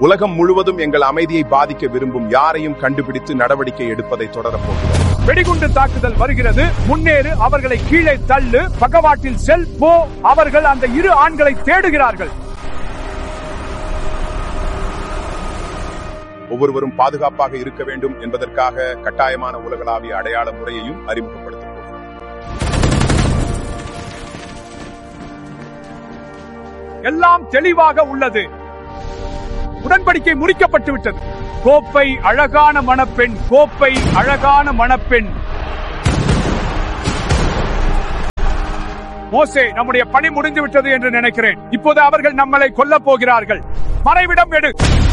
உலகம் முழுவதும் எங்கள் அமைதியை பாதிக்க விரும்பும் யாரையும் கண்டுபிடித்து நடவடிக்கை எடுப்பதை தொடரப் போகிறோம் வெடிகுண்டு தாக்குதல் வருகிறது முன்னேறு அவர்களை கீழே தள்ளு பக்கவாட்டில் செல் போ அவர்கள் அந்த இரு ஆண்களை தேடுகிறார்கள் ஒவ்வொருவரும் பாதுகாப்பாக இருக்க வேண்டும் என்பதற்காக கட்டாயமான உலகளாவிய அடையாள முறையையும் அறிமுகப்படுத்தப் போகிறோம் எல்லாம் தெளிவாக உள்ளது உடன்படிக்கை முடிக்கப்பட்டு விட்டது கோப்பை அழகான மணப்பெண் கோப்பை அழகான மணப்பெண் மோசே நம்முடைய பணி முடிந்து விட்டது என்று நினைக்கிறேன் இப்போது அவர்கள் நம்மளை கொல்லப் போகிறார்கள் மறைவிடம் எடு